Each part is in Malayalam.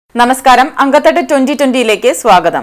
നമസ്കാരം അങ്കത്തട്ട് ട്വന്റി ട്വന്റിയിലേക്ക് സ്വാഗതം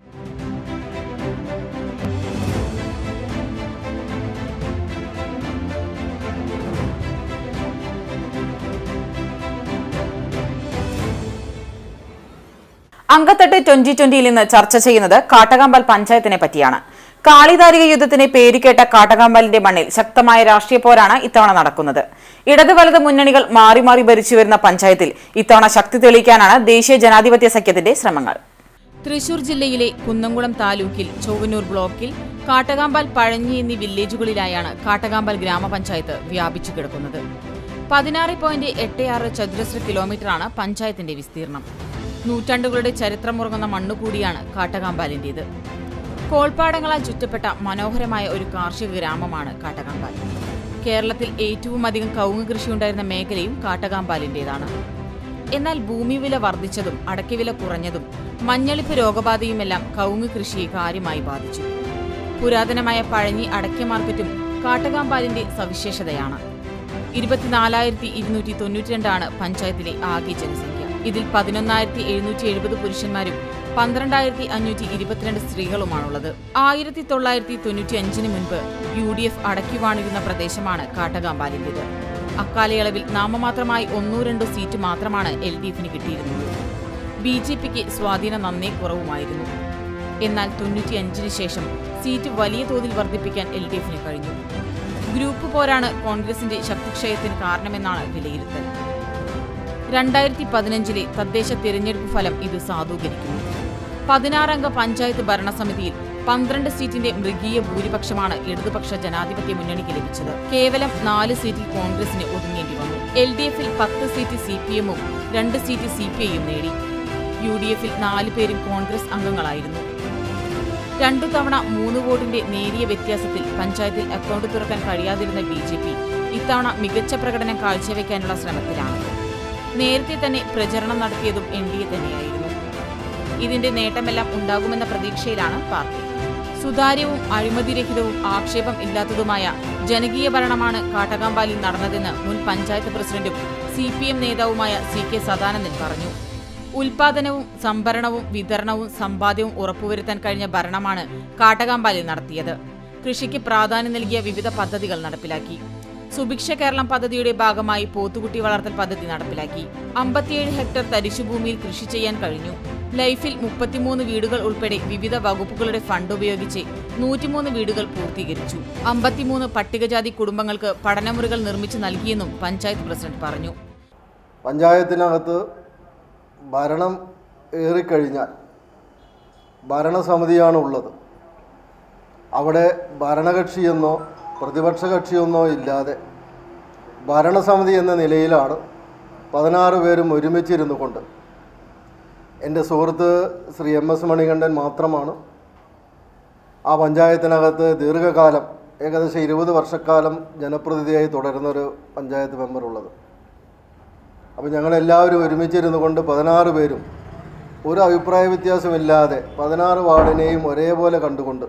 അങ്കത്തട്ട് ട്വന്റി ട്വന്റിയിൽ ഇന്ന് ചർച്ച ചെയ്യുന്നത് കാട്ടകാമ്പൽ പഞ്ചായത്തിനെ പറ്റിയാണ് കാളിതാരിക യുദ്ധത്തിന് പേരുകേട്ട കാട്ടകാമ്പലിന്റെ മണ്ണിൽ ശക്തമായ രാഷ്ട്രീയ പോരാണ് ഇത്തവണ നടക്കുന്നത് ഇടത് വലത് മുന്നണികൾ മാറി മാറി ഭരിച്ചുവരുന്ന പഞ്ചായത്തിൽ ഇത്തവണ ശക്തി തെളിയിക്കാനാണ് ദേശീയ ജനാധിപത്യ സഖ്യത്തിന്റെ ശ്രമങ്ങൾ തൃശൂർ ജില്ലയിലെ കുന്നംകുളം താലൂക്കിൽ ചൊവ്വന്നൂർ ബ്ലോക്കിൽ കാട്ടകാമ്പാൽ പഴഞ്ഞി എന്നീ വില്ലേജുകളിലായാണ് കാട്ടകാമ്പാൽ ഗ്രാമപഞ്ചായത്ത് വ്യാപിച്ചു കിടക്കുന്നത് പതിനാറ് പോയിന്റ് എട്ട് ആറ് ചതുരശ്ര കിലോമീറ്ററാണ് പഞ്ചായത്തിന്റെ വിസ്തീർണം നൂറ്റാണ്ടുകളുടെ ചരിത്രമുറങ്ങുന്ന മണ്ണുകൂടിയാണ് കാട്ടകാമ്പാലിന്റേത് കോൾപ്പാടങ്ങളാൽ ചുറ്റപ്പെട്ട മനോഹരമായ ഒരു കാർഷിക ഗ്രാമമാണ് കാട്ടകാമ്പാൽ കേരളത്തിൽ ഏറ്റവും അധികം കവുങ്ങ് കൃഷിയുണ്ടായിരുന്ന മേഖലയും കാട്ടകാമ്പാലിന്റേതാണ് എന്നാൽ ഭൂമി വില വർദ്ധിച്ചതും അടയ്ക്കവില കുറഞ്ഞതും മഞ്ഞളിപ്പ് രോഗബാധയുമെല്ലാം കവുങ്ങ് കൃഷിയെ കാര്യമായി ബാധിച്ചു പുരാതനമായ പഴഞ്ഞി അടയ്ക്ക മാർക്കറ്റും കാട്ടകാമ്പാലിന്റെ സവിശേഷതയാണ് ഇരുപത്തിനാലായിരത്തി ഇരുന്നൂറ്റി തൊണ്ണൂറ്റിരണ്ടാണ് പഞ്ചായത്തിലെ ആകെ ജനസംഖ്യ ഇതിൽ പതിനൊന്നായിരത്തി എഴുന്നൂറ്റി എഴുപത് പുരുഷന്മാരും പന്ത്രണ്ടായിരത്തി അഞ്ഞൂറ്റി ഇരുപത്തിരണ്ട് സ്ത്രീകളുമാണുള്ളത് ആയിരത്തി തൊള്ളായിരത്തി തൊണ്ണൂറ്റി അഞ്ചിന് മുൻപ് യു ഡി എഫ് അടക്കി വാണിരുന്ന പ്രദേശമാണ് കാട്ടകാമ്പാലിന്റേത് അക്കാലയളവിൽ നാമമാത്രമായി ഒന്നോ രണ്ടോ സീറ്റ് മാത്രമാണ് എൽ ഡി എഫിന് കിട്ടിയിരുന്നത് ബി ജെ പിക്ക് സ്വാധീനം നന്നേ കുറവുമായിരുന്നു എന്നാൽ തൊണ്ണൂറ്റിയഞ്ചിന് ശേഷം സീറ്റ് വലിയ തോതിൽ വർദ്ധിപ്പിക്കാൻ എൽ ഡി എഫിന് കഴിഞ്ഞു ഗ്രൂപ്പ് പോരാണ് കോൺഗ്രസിന്റെ ശക്തിക്ഷയത്തിന് കാരണമെന്നാണ് വിലയിരുത്തൽ രണ്ടായിരത്തി പതിനഞ്ചിലെ തദ്ദേശ തിരഞ്ഞെടുപ്പ് ഫലം ഇത് സാധൂകരിക്കുന്നു പതിനാറംഗ പഞ്ചായത്ത് ഭരണസമിതിയിൽ പന്ത്രണ്ട് സീറ്റിന്റെ മൃഗീയ ഭൂരിപക്ഷമാണ് ഇടതുപക്ഷ ജനാധിപത്യ മുന്നണിക്ക് ലഭിച്ചത് കേവലം നാല് സീറ്റിൽ കോൺഗ്രസിന് ഒതുങ്ങേണ്ടി വന്നു എൽ ഡി എഫിൽ പത്ത് സീറ്റ് സി പി എമ്മും രണ്ട് സീറ്റ് സി പി ഐയും നേടി യു ഡി എഫിൽ നാല് പേരും കോൺഗ്രസ് അംഗങ്ങളായിരുന്നു രണ്ടു തവണ മൂന്ന് വോട്ടിന്റെ നേരിയ വ്യത്യാസത്തിൽ പഞ്ചായത്തിൽ അക്കൗണ്ട് തുറക്കാൻ കഴിയാതിരുന്ന ബി ജെ പി ഇത്തവണ മികച്ച പ്രകടനം കാഴ്ചവെക്കാനുള്ള ശ്രമത്തിലാണ് നേരത്തെ തന്നെ പ്രചരണം നടത്തിയതും എൻ ഡി എ തന്നെയായിരുന്നു ഇതിന്റെ നേട്ടമെല്ലാം ഉണ്ടാകുമെന്ന പ്രതീക്ഷയിലാണ് പാർട്ടി സുതാര്യവും അഴിമതിരഹിതവും ആക്ഷേപം ഇല്ലാത്തതുമായ ജനകീയ ഭരണമാണ് കാട്ടകാമ്പാലിൽ നടന്നതെന്ന് മുൻ പഞ്ചായത്ത് പ്രസിഡന്റും സി പി എം നേതാവുമായ സി കെ സദാനന്ദൻ പറഞ്ഞു ഉൽപാദനവും സംഭരണവും വിതരണവും സമ്പാദ്യവും ഉറപ്പുവരുത്താൻ കഴിഞ്ഞ ഭരണമാണ് കാട്ടകാമ്പാലിൽ നടത്തിയത് കൃഷിക്ക് പ്രാധാന്യം നൽകിയ വിവിധ പദ്ധതികൾ നടപ്പിലാക്കി സുഭിക്ഷ കേരളം പദ്ധതിയുടെ ഭാഗമായി പോത്തുകുട്ടി വളർത്തൽ പദ്ധതി നടപ്പിലാക്കി അമ്പത്തിയേഴ് ഹെക്ടർ തരിശുഭൂമിയിൽ കൃഷി ചെയ്യാൻ കഴിഞ്ഞു ലൈഫിൽ മുപ്പത്തിമൂന്ന് വീടുകൾ ഉൾപ്പെടെ വിവിധ വകുപ്പുകളുടെ ഫണ്ട് ഉപയോഗിച്ച് നൂറ്റിമൂന്ന് വീടുകൾ പൂർത്തീകരിച്ചു അമ്പത്തിമൂന്ന് പട്ടികജാതി കുടുംബങ്ങൾക്ക് പഠനമുറികൾ നിർമ്മിച്ചു നൽകിയെന്നും പഞ്ചായത്ത് പ്രസിഡന്റ് പറഞ്ഞു പഞ്ചായത്തിനകത്ത് ഭരണം ഏറിക്കഴിഞ്ഞാൽ ഭരണസമിതിയാണ് ഉള്ളത് അവിടെ ഭരണകക്ഷിയെന്നോ പ്രതിപക്ഷ കക്ഷിയെന്നോ ഇല്ലാതെ ഭരണസമിതി എന്ന നിലയിലാണ് പതിനാറ് പേരും ഒരുമിച്ചിരുന്നു കൊണ്ട് എൻ്റെ സുഹൃത്ത് ശ്രീ എം എസ് മണികണ്ഠൻ മാത്രമാണ് ആ പഞ്ചായത്തിനകത്ത് ദീർഘകാലം ഏകദേശം ഇരുപത് വർഷക്കാലം ജനപ്രതിനിധിയായി തുടരുന്നൊരു പഞ്ചായത്ത് മെമ്പറുള്ളത് അപ്പോൾ ഞങ്ങളെല്ലാവരും ഒരുമിച്ചിരുന്നു കൊണ്ട് പതിനാറ് പേരും ഒരു അഭിപ്രായ വ്യത്യാസമില്ലാതെ പതിനാറ് വാർഡിനെയും ഒരേപോലെ കണ്ടുകൊണ്ട്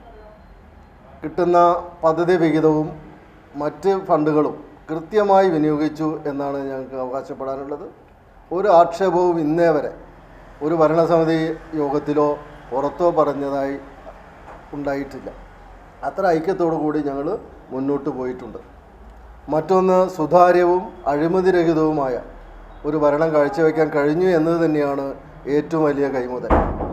കിട്ടുന്ന പദ്ധതി വിഹിതവും മറ്റ് ഫണ്ടുകളും കൃത്യമായി വിനിയോഗിച്ചു എന്നാണ് ഞങ്ങൾക്ക് അവകാശപ്പെടാനുള്ളത് ഒരു ആക്ഷേപവും ഇന്നേ വരെ ഒരു ഭരണസമിതി യോഗത്തിലോ പുറത്തോ പറഞ്ഞതായി ഉണ്ടായിട്ടില്ല അത്ര ഐക്യത്തോടു കൂടി ഞങ്ങൾ മുന്നോട്ട് പോയിട്ടുണ്ട് മറ്റൊന്ന് സുതാര്യവും അഴിമതിരഹിതവുമായ ഒരു ഭരണം കാഴ്ചവെക്കാൻ കഴിഞ്ഞു എന്നത് തന്നെയാണ് ഏറ്റവും വലിയ കൈമുതൽ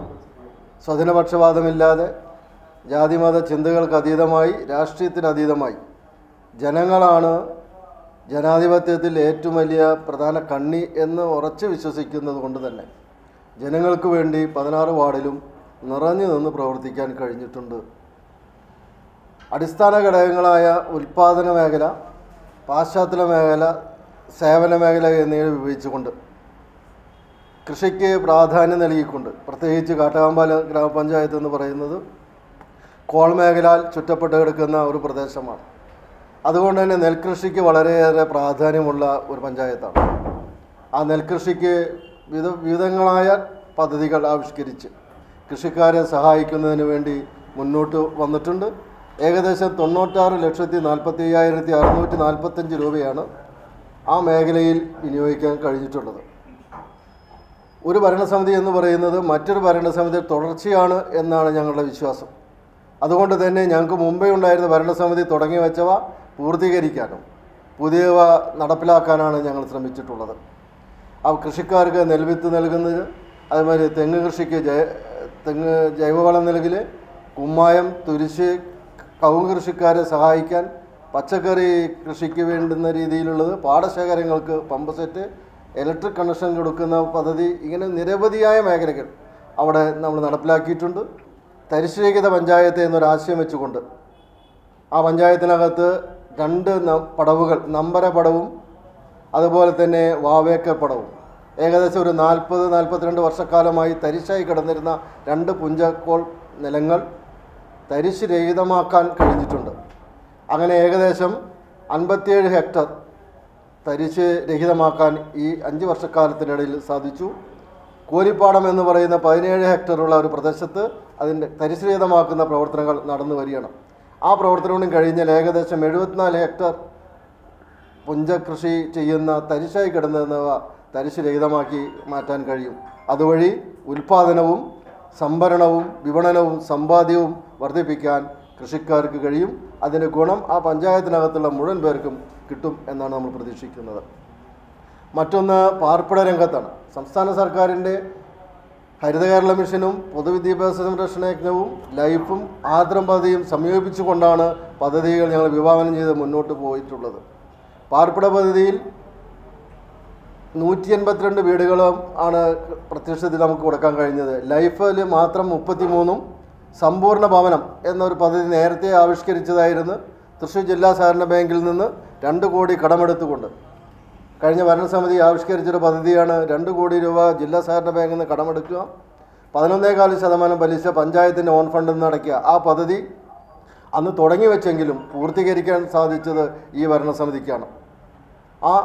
സ്വജനപക്ഷപാതമില്ലാതെ ജാതിമത ചിന്തകൾക്ക് അതീതമായി രാഷ്ട്രീയത്തിന് അതീതമായി ജനങ്ങളാണ് ജനാധിപത്യത്തിൽ ഏറ്റവും വലിയ പ്രധാന കണ്ണി എന്ന് ഉറച്ചു വിശ്വസിക്കുന്നത് കൊണ്ട് തന്നെ ജനങ്ങൾക്ക് വേണ്ടി പതിനാറ് വാർഡിലും നിറഞ്ഞു നിന്ന് പ്രവർത്തിക്കാൻ കഴിഞ്ഞിട്ടുണ്ട് അടിസ്ഥാന ഘടകങ്ങളായ ഉൽപ്പാദന മേഖല പാശ്ചാത്തല മേഖല സേവന മേഖല എന്നിവ വിഭജിച്ചുകൊണ്ട് കൃഷിക്ക് പ്രാധാന്യം നൽകിക്കൊണ്ട് പ്രത്യേകിച്ച് കാട്ടകാമ്പാല ഗ്രാമപഞ്ചായത്ത് എന്ന് പറയുന്നത് കോൾ മേഖലാൽ ചുറ്റപ്പെട്ട് കിടക്കുന്ന ഒരു പ്രദേശമാണ് അതുകൊണ്ട് തന്നെ നെൽകൃഷിക്ക് വളരെയേറെ പ്രാധാന്യമുള്ള ഒരു പഞ്ചായത്താണ് ആ നെൽകൃഷിക്ക് വിവിധ വിവിധങ്ങളായ പദ്ധതികൾ ആവിഷ്കരിച്ച് കൃഷിക്കാരെ സഹായിക്കുന്നതിന് വേണ്ടി മുന്നോട്ട് വന്നിട്ടുണ്ട് ഏകദേശം തൊണ്ണൂറ്റാറ് ലക്ഷത്തി നാൽപ്പത്തി അയ്യായിരത്തി അറുന്നൂറ്റി നാൽപ്പത്തഞ്ച് രൂപയാണ് ആ മേഖലയിൽ വിനിയോഗിക്കാൻ കഴിഞ്ഞിട്ടുള്ളത് ഒരു ഭരണസമിതി എന്ന് പറയുന്നത് മറ്റൊരു ഭരണസമിതി തുടർച്ചയാണ് എന്നാണ് ഞങ്ങളുടെ വിശ്വാസം അതുകൊണ്ട് തന്നെ ഞങ്ങൾക്ക് മുമ്പേ ഉണ്ടായിരുന്ന ഭരണസമിതി തുടങ്ങി വെച്ചവ പൂർത്തീകരിക്കാനും പുതിയവ നടപ്പിലാക്കാനാണ് ഞങ്ങൾ ശ്രമിച്ചിട്ടുള്ളത് ആ കൃഷിക്കാർക്ക് നെൽവിത്ത് നൽകുന്നത് അതുമാതിരി തെങ്ങ് കൃഷിക്ക് ജൈ തെങ്ങ് ജൈവവളം നൽകൽ കുമ്മായം തുരിശ് കവുങ്ങ് കൃഷിക്കാരെ സഹായിക്കാൻ പച്ചക്കറി കൃഷിക്ക് വേണ്ടുന്ന രീതിയിലുള്ളത് പാടശേഖരങ്ങൾക്ക് പമ്പ് സെറ്റ് ഇലക്ട്രിക് കണക്ഷൻ കൊടുക്കുന്ന പദ്ധതി ഇങ്ങനെ നിരവധിയായ മേഖലകൾ അവിടെ നമ്മൾ നടപ്പിലാക്കിയിട്ടുണ്ട് തരിശുരഹിത പഞ്ചായത്ത് എന്നൊരാശയം വെച്ചുകൊണ്ട് ആ പഞ്ചായത്തിനകത്ത് രണ്ട് ന- പടവുകൾ നമ്പര പടവും അതുപോലെ തന്നെ വാവേക്കർ പടവും ഏകദേശം ഒരു നാൽപ്പത് നാൽപ്പത്തിരണ്ട് വർഷക്കാലമായി തരിശായി കിടന്നിരുന്ന രണ്ട് പുഞ്ചക്കോൾ നിലങ്ങൾ തരിശ് രഹിതമാക്കാൻ കഴിഞ്ഞിട്ടുണ്ട് അങ്ങനെ ഏകദേശം അൻപത്തിയേഴ് ഹെക്ടർ തരിശ് രഹിതമാക്കാൻ ഈ അഞ്ച് വർഷക്കാലത്തിനിടയിൽ സാധിച്ചു കോലിപ്പാടം എന്ന് പറയുന്ന പതിനേഴ് ഹെക്ടറുള്ള ഒരു പ്രദേശത്ത് അതിൻ്റെ തരിശ് രഹിതമാക്കുന്ന പ്രവർത്തനങ്ങൾ നടന്നു വരികയാണ് ആ പ്രവർത്തനങ്ങളും കഴിഞ്ഞാൽ ഏകദേശം എഴുപത്തിനാല് ഹെക്ടർ പുഞ്ചകൃഷി ചെയ്യുന്ന തരിശായി കിടന്നിരുന്നവ തരിശ് രഹിതമാക്കി മാറ്റാൻ കഴിയും അതുവഴി ഉൽപാദനവും സംഭരണവും വിപണനവും സമ്പാദ്യവും വർദ്ധിപ്പിക്കാൻ കൃഷിക്കാർക്ക് കഴിയും അതിൻ്റെ ഗുണം ആ പഞ്ചായത്തിനകത്തുള്ള മുഴുവൻ പേർക്കും കിട്ടും എന്നാണ് നമ്മൾ പ്രതീക്ഷിക്കുന്നത് മറ്റൊന്ന് പാർപ്പിട രംഗത്താണ് സംസ്ഥാന സർക്കാരിൻ്റെ ഹരിത കേരള മിഷനും പൊതുവിദ്യാഭ്യാസ സംരക്ഷണ യജ്ഞവും ലൈഫും ആർദ്രം പദ്ധതിയും സംയോജിപ്പിച്ചുകൊണ്ടാണ് പദ്ധതികൾ ഞങ്ങൾ വിഭാവനം ചെയ്ത് മുന്നോട്ട് പോയിട്ടുള്ളത് പാർപ്പിട പദ്ധതിയിൽ നൂറ്റി എൺപത്തിരണ്ട് വീടുകളും ആണ് പ്രത്യക്ഷത്തിൽ നമുക്ക് കൊടുക്കാൻ കഴിഞ്ഞത് ലൈഫിൽ മാത്രം മുപ്പത്തി മൂന്നും സമ്പൂർണ്ണ ഭവനം എന്നൊരു പദ്ധതി നേരത്തെ ആവിഷ്കരിച്ചതായിരുന്നു തൃശ്ശൂർ ജില്ലാ സഹകരണ ബാങ്കിൽ നിന്ന് രണ്ട് കോടി കടമെടുത്തുകൊണ്ട് കഴിഞ്ഞ ഭരണസമിതി ആവിഷ്കരിച്ചൊരു പദ്ധതിയാണ് രണ്ട് കോടി രൂപ ജില്ലാ സഹകരണ ബാങ്കിൽ നിന്ന് കടമെടുക്കുക പതിനൊന്നേകാല് ശതമാനം പലിശ പഞ്ചായത്തിൻ്റെ ഓൺ ഫണ്ടിൽ നിന്ന് അടയ്ക്കുക ആ പദ്ധതി അന്ന് തുടങ്ങി വെച്ചെങ്കിലും പൂർത്തീകരിക്കാൻ സാധിച്ചത് ഈ ഭരണസമിതിക്കാണ് ആ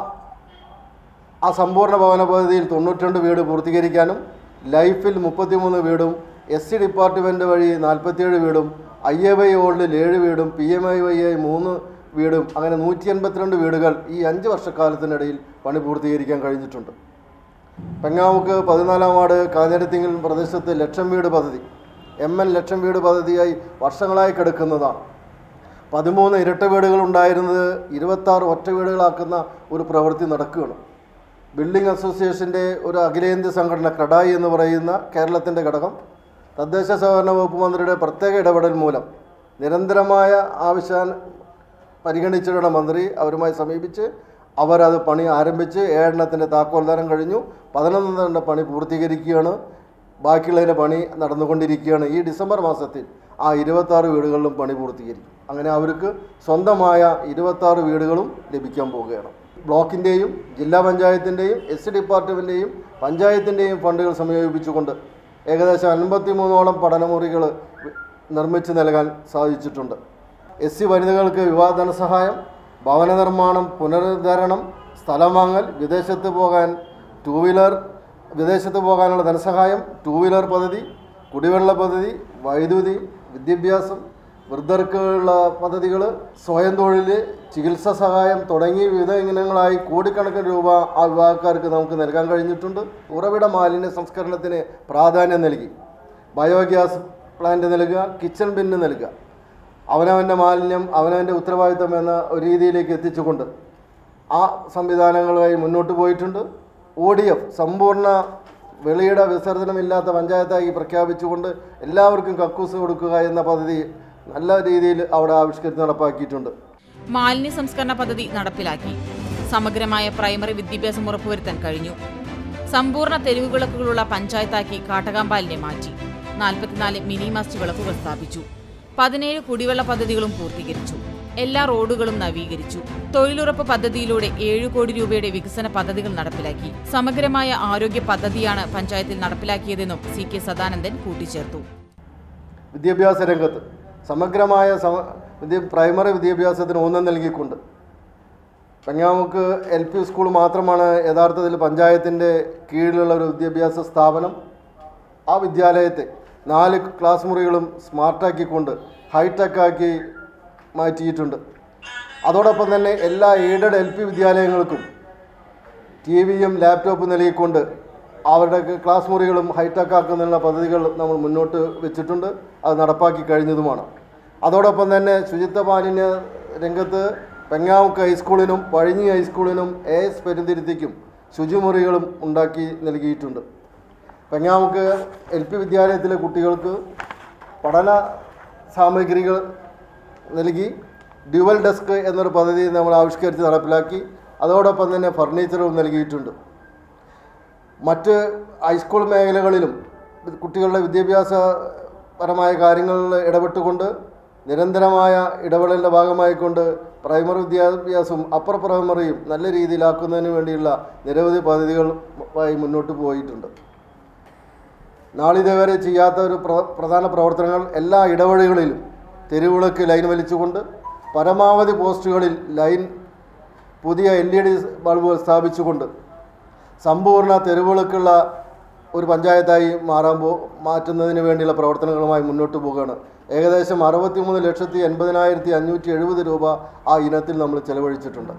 ആ സമ്പൂർണ്ണ ഭവന പദ്ധതിയിൽ തൊണ്ണൂറ്റിരണ്ട് വീട് പൂർത്തീകരിക്കാനും ലൈഫിൽ മുപ്പത്തിമൂന്ന് വീടും എസ് സി ഡിപ്പാർട്ട്മെൻറ്റ് വഴി നാൽപ്പത്തിയേഴ് വീടും ഐ എ വൈ ഓൾഡിൽ ഏഴ് വീടും P M I Y I മൂന്ന് വീടും അങ്ങനെ നൂറ്റി എൺപത്തിരണ്ട് വീടുകൾ ഈ അഞ്ച് വർഷക്കാലത്തിനിടയിൽ പണി പൂർത്തീകരിക്കാൻ കഴിഞ്ഞിട്ടുണ്ട് പെങ്ങാവുക്ക് പതിനാലാം വാർഡ് കാഞ്ഞിരത്തിങ്ങൽ പ്രദേശത്ത് ലക്ഷം വീട് പദ്ധതി എം എൻ ലക്ഷം വീട് പദ്ധതിയായി വർഷങ്ങളായി കിടക്കുന്നതാണ് പതിമൂന്ന് ഇരട്ട വീടുകൾ ഉണ്ടായിരുന്നത് ഇരുപത്താറ് ഒറ്റ വീടുകളാക്കുന്ന ഒരു പ്രവൃത്തി നടക്കുകയാണ് ബിൽഡിംഗ് അസോസിയേഷൻ്റെ ഒരു അഖിലേന്ത്യാ സംഘടന ക്രഡായി എന്ന് പറയുന്ന കേരളത്തിൻ്റെ ഘടകം തദ്ദേശ സ്വയംഭരണ വകുപ്പ് മന്ത്രിയുടെ പ്രത്യേക ഇടപെടൽ മൂലം നിരന്തരമായ ആവശ്യം പരിഗണിച്ചിട്ടുള്ള മന്ത്രി അവരുമായി സമീപിച്ച് അവരത് പണി ആരംഭിച്ച് ഏഴെണ്ണത്തിൻ്റെ താക്കോൽദാനം കഴിഞ്ഞു പതിനൊന്നെണ്ണത്തിൻ്റെ പണി പൂർത്തീകരിക്കുകയാണ് ബാക്കിയുള്ളതിൻ്റെ പണി നടന്നുകൊണ്ടിരിക്കുകയാണ് ഈ ഡിസംബർ മാസത്തിൽ ആ ഇരുപത്താറ് വീടുകളിലും പണി പൂർത്തീകരിക്കും അങ്ങനെ അവർക്ക് സ്വന്തമായ ഇരുപത്താറ് വീടുകളും ലഭിക്കാൻ പോവുകയാണ് ബ്ലോക്കിൻ്റെയും ജില്ലാ പഞ്ചായത്തിൻ്റെയും എസ് സി ഡിപ്പാർട്ട്മെൻറ്റിൻ്റെയും പഞ്ചായത്തിൻ്റെയും ഫണ്ടുകൾ സംയോജിപ്പിച്ചുകൊണ്ട് ഏകദേശം അൻപത്തി മൂന്നോളം പഠനമുറികൾ നിർമ്മിച്ച് നൽകാൻ സാധിച്ചിട്ടുണ്ട് എസ് സി വനിതകൾക്ക് വിവാഹ ധനസഹായം ഭവന നിർമ്മാണം പുനരുദ്ധരണം സ്ഥലം വാങ്ങൽ വിദേശത്ത് പോകാൻ ടൂ വീലർ വിദേശത്ത് പോകാനുള്ള ധനസഹായം ടൂ വീലർ പദ്ധതി കുടിവെള്ള പദ്ധതി വൈദ്യുതി വിദ്യാഭ്യാസം വൃദ്ധർക്കുള്ള പദ്ധതികൾ സ്വയം തൊഴിൽ ചികിത്സാ സഹായം തുടങ്ങി വിവിധ ഇനങ്ങളായി കോടിക്കണക്കിന് രൂപ ആ വിഭാഗക്കാർക്ക് നമുക്ക് നൽകാൻ കഴിഞ്ഞിട്ടുണ്ട് ഉറവിട മാലിന്യ സംസ്കരണത്തിന് പ്രാധാന്യം നൽകി ബയോഗ്യാസ് പ്ലാന്റ് നൽകുക കിച്ചൺ ബിന്ന് നൽകുക അവനവൻ്റെ മാലിന്യം അവനവൻ്റെ ഉത്തരവാദിത്തം എന്ന ഒരു രീതിയിലേക്ക് എത്തിച്ചുകൊണ്ട് ആ സംവിധാനങ്ങളുമായി മുന്നോട്ട് പോയിട്ടുണ്ട് ഒ ഡി എഫ് സമ്പൂർണ്ണ വെളിയുടെ വിസർജനമില്ലാത്ത പഞ്ചായത്തായി പ്രഖ്യാപിച്ചുകൊണ്ട് എല്ലാവർക്കും കക്കൂസ് കൊടുക്കുക എന്ന പദ്ധതി നല്ല രീതിയിൽ അവിടെ ആവിഷ്കരിച്ച് നടപ്പാക്കിയിട്ടുണ്ട് മാലിന്യ സംസ്കരണ പദ്ധതി നടപ്പിലാക്കി സമഗ്രമായ പ്രൈമറി വിദ്യാഭ്യാസം ഉറപ്പുവരുത്താൻ കഴിഞ്ഞു സമ്പൂർണ്ണ തെരുവ് വിളക്കുകളുള്ള പഞ്ചായത്താക്കി കാട്ടകാമ്പാലിനെ മാറ്റി നാൽപ്പത്തിനാല് മിനി മാസ്റ്റ് വിളക്കുകൾ സ്ഥാപിച്ചു പതിനേഴ് കുടിവെള്ള പദ്ധതികളും പൂർത്തീകരിച്ചു എല്ലാ റോഡുകളും നവീകരിച്ചു തൊഴിലുറപ്പ് പദ്ധതിയിലൂടെ ഏഴ് കോടി രൂപയുടെ വികസന പദ്ധതികൾ നടപ്പിലാക്കി സമഗ്രമായ ആരോഗ്യ പദ്ധതിയാണ് പഞ്ചായത്തിൽ നടപ്പിലാക്കിയതെന്നും സി കെ സദാനന്ദൻ കൂട്ടിച്ചേർത്തു വിദ്യാഭ്യാസ രംഗത്ത് സമഗ്രമായ സമ വിദ്യ പ്രൈമറി വിദ്യാഭ്യാസത്തിന് ഊന്നൽ നൽകിക്കൊണ്ട് പെങ്ങാമുക്ക് എൽ പി സ്കൂൾ മാത്രമാണ് യഥാർത്ഥത്തിൽ പഞ്ചായത്തിൻ്റെ കീഴിലുള്ള ഒരു വിദ്യാഭ്യാസ സ്ഥാപനം ആ വിദ്യാലയത്തെ നാല് ക്ലാസ് മുറികളും സ്മാർട്ടാക്കിക്കൊണ്ട് ഹൈടെക്കാക്കി മാറ്റിയിട്ടുണ്ട് അതോടൊപ്പം തന്നെ എല്ലാ എയ്ഡഡ് എൽ പി വിദ്യാലയങ്ങൾക്കും ടി വിയും ലാപ്ടോപ്പും നൽകിക്കൊണ്ട് അവരുടെ ക്ലാസ് മുറികളും ഹൈടെക് ആക്കുന്നതിനുള്ള പദ്ധതികൾ നമ്മൾ മുന്നോട്ട് വെച്ചിട്ടുണ്ട് അത് നടപ്പാക്കി കഴിഞ്ഞതുമാണ് അതോടൊപ്പം തന്നെ ശുചിത്വ മാലിന്യ രംഗത്ത് പെങ്ങാമുക്ക് ഹൈസ്കൂളിനും പഴിഞ്ഞി ഹൈസ്കൂളിനും എ എസ് പെരുന്തിരുത്തിക്കും ശുചിമുറികളും ഉണ്ടാക്കി നൽകിയിട്ടുണ്ട് പെങ്ങാമുക്ക് എൽ പി വിദ്യാലയത്തിലെ കുട്ടികൾക്ക് പഠന സാമഗ്രികൾ നൽകി ഡ്യുവൽ ഡെസ്ക് എന്നൊരു പദ്ധതി നമ്മൾ ആവിഷ്കരിച്ച് നടപ്പിലാക്കി അതോടൊപ്പം തന്നെ ഫർണിച്ചറും നൽകിയിട്ടുണ്ട് മറ്റ് ഹൈസ്കൂൾ മേഖലകളിലും കുട്ടികളുടെ വിദ്യാഭ്യാസപരമായ കാര്യങ്ങളിൽ ഇടപെട്ടുകൊണ്ട് നിരന്തരമായ ഇടപെടലിൻ്റെ ഭാഗമായിക്കൊണ്ട് പ്രൈമറി വിദ്യാഭ്യാസവും അപ്പർ പ്രൈമറിയും നല്ല രീതിയിലാക്കുന്നതിന് വേണ്ടിയുള്ള നിരവധി പദ്ധതികളുമായി മുന്നോട്ട് പോയിട്ടുണ്ട് നാളിതുവരെ ചെയ്യാത്ത ഒരു പ്ര- പ്രധാന പ്രവർത്തനങ്ങൾ എല്ലാ ഇടവഴികളിലും തെരുവിളക്ക് ലൈൻ വലിച്ചുകൊണ്ട് പരമാവധി പോസ്റ്റുകളിൽ ലൈൻ പുതിയ എൽ ഇ ഡി ബൾബുകൾ സ്ഥാപിച്ചുകൊണ്ട് സമ്പൂർണ്ണ തെരുവിളക്കുള്ള ഒരു പഞ്ചായത്തായി മാറാൻ പോ മാറ്റുന്നതിന് വേണ്ടിയുള്ള പ്രവർത്തനങ്ങളുമായി മുന്നോട്ട് പോവുകയാണ് ഏകദേശം അറുപത്തിമൂന്ന് ലക്ഷത്തി എൺപതിനായിരത്തി അഞ്ഞൂറ്റി എഴുപത് രൂപ ആ ഇനത്തിൽ നമ്മൾ ചെലവഴിച്ചിട്ടുണ്ട്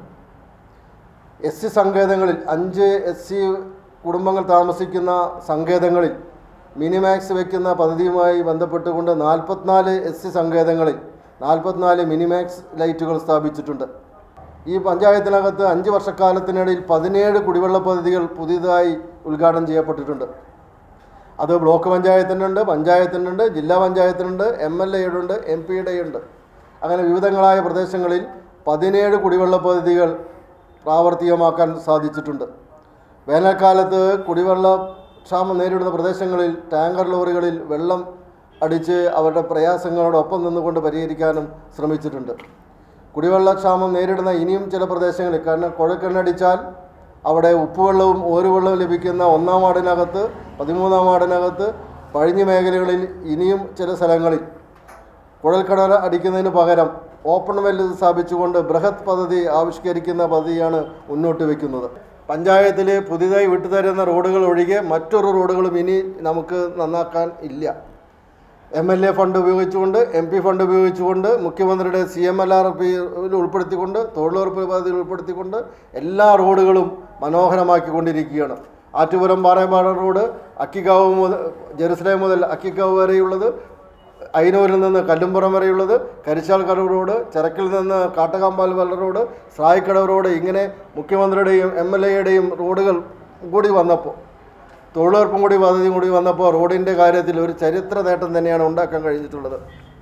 എസ് സി സങ്കേതങ്ങളിൽ അഞ്ച് എസ് സി കുടുംബങ്ങൾ താമസിക്കുന്ന സങ്കേതങ്ങളിൽ മിനിമാക്സ് വയ്ക്കുന്ന പദ്ധതിയുമായി ബന്ധപ്പെട്ടുകൊണ്ട് നാൽപ്പത്തിനാല് എസ് സി സങ്കേതങ്ങളിൽ നാൽപ്പത്തിനാല് മിനിമാക്സ് ലൈറ്റുകൾ സ്ഥാപിച്ചിട്ടുണ്ട് ഈ പഞ്ചായത്തിനകത്ത് അഞ്ച് വർഷക്കാലത്തിനിടയിൽ പതിനേഴ് കുടിവെള്ള പദ്ധതികൾ പുതിയതായി ഉദ്ഘാടനം ചെയ്യപ്പെട്ടിട്ടുണ്ട് അത് ബ്ലോക്ക് പഞ്ചായത്തിനുണ്ട് പഞ്ചായത്തിനുണ്ട് ജില്ലാ പഞ്ചായത്തിനുണ്ട് എം എൽ എയുടെ ഉണ്ട് എം പിയുടെ ഉണ്ട് അങ്ങനെ വിവിധങ്ങളായ പ്രദേശങ്ങളിൽ പതിനേഴ് കുടിവെള്ള പദ്ധതികൾ പ്രാവർത്തികമാക്കാൻ സാധിച്ചിട്ടുണ്ട് വേനൽക്കാലത്ത് കുടിവെള്ള ക്ഷാമം നേരിടുന്ന പ്രദേശങ്ങളിൽ ടാങ്കർ ലോറികളിൽ വെള്ളം അടിച്ച് അവരുടെ പ്രയാസങ്ങളോടൊപ്പം നിന്നുകൊണ്ട് പരിഹരിക്കാനും ശ്രമിച്ചിട്ടുണ്ട് കുടിവെള്ളക്ഷാമം നേരിടുന്ന ഇനിയും ചില പ്രദേശങ്ങളിൽ കാരണം കുഴൽക്കിണടിച്ചാൽ അവിടെ ഉപ്പുവെള്ളവും ഓരുവെള്ളവും ലഭിക്കുന്ന ഒന്നാം വാർഡിനകത്ത് പതിമൂന്നാം വാർഡിനകത്ത് പഴിഞ്ഞ മേഖലകളിൽ ഇനിയും ചില സ്ഥലങ്ങളിൽ കുഴൽക്കിണർ അടിക്കുന്നതിന് പകരം ഓപ്പൺ വെല്ല് സ്ഥാപിച്ചുകൊണ്ട് ബൃഹത് പദ്ധതി ആവിഷ്കരിക്കുന്ന പദ്ധതിയാണ് മുന്നോട്ട് വയ്ക്കുന്നത് പഞ്ചായത്തിൽ പുതിയതായി വിട്ടുതരുന്ന റോഡുകൾ ഒഴികെ മറ്റൊരു റോഡുകളും ഇനി നമുക്ക് നന്നാക്കാൻ ഇല്ല എം എൽ എ ഫണ്ട് ഉപയോഗിച്ചുകൊണ്ട് എം പി ഫണ്ട് ഉപയോഗിച്ചുകൊണ്ട് മുഖ്യമന്ത്രിയുടെ സി എം എൽ ആർ പിയിൽ ഉൾപ്പെടുത്തിക്കൊണ്ട് തൊഴിലുറപ്പ് പദ്ധതിയിൽ ഉൾപ്പെടുത്തിക്കൊണ്ട് എല്ലാ റോഡുകളും മനോഹരമാക്കിക്കൊണ്ടിരിക്കുകയാണ് ആറ്റുപുരം പാറയമ്പാട റോഡ് അക്കിക്കാവ് മുതൽ ജെറുസലേം മുതൽ അക്കിക്കാവ് വരെയുള്ളത് അയിനൂരിൽ നിന്ന് കല്ലുംപുറം വരെയുള്ളത് കരിച്ചാൽക്കടവ് റോഡ് ചിറക്കിൽ നിന്ന് കാട്ടകാമ്പാൽ വല്ല റോഡ് സ്രായിക്കടവ് റോഡ് ഇങ്ങനെ മുഖ്യമന്ത്രിയുടെയും എം എൽ എയുടെയും റോഡുകൾ കൂടി വന്നപ്പോൾ തൊഴിലുറപ്പും കൂടി പദ്ധതിയും കൂടി വന്നപ്പോൾ റോഡിൻ്റെ കാര്യത്തിൽ ഒരു ചരിത്ര നേട്ടം തന്നെയാണ് ഉണ്ടാക്കാൻ കഴിഞ്ഞിട്ടുള്ളത്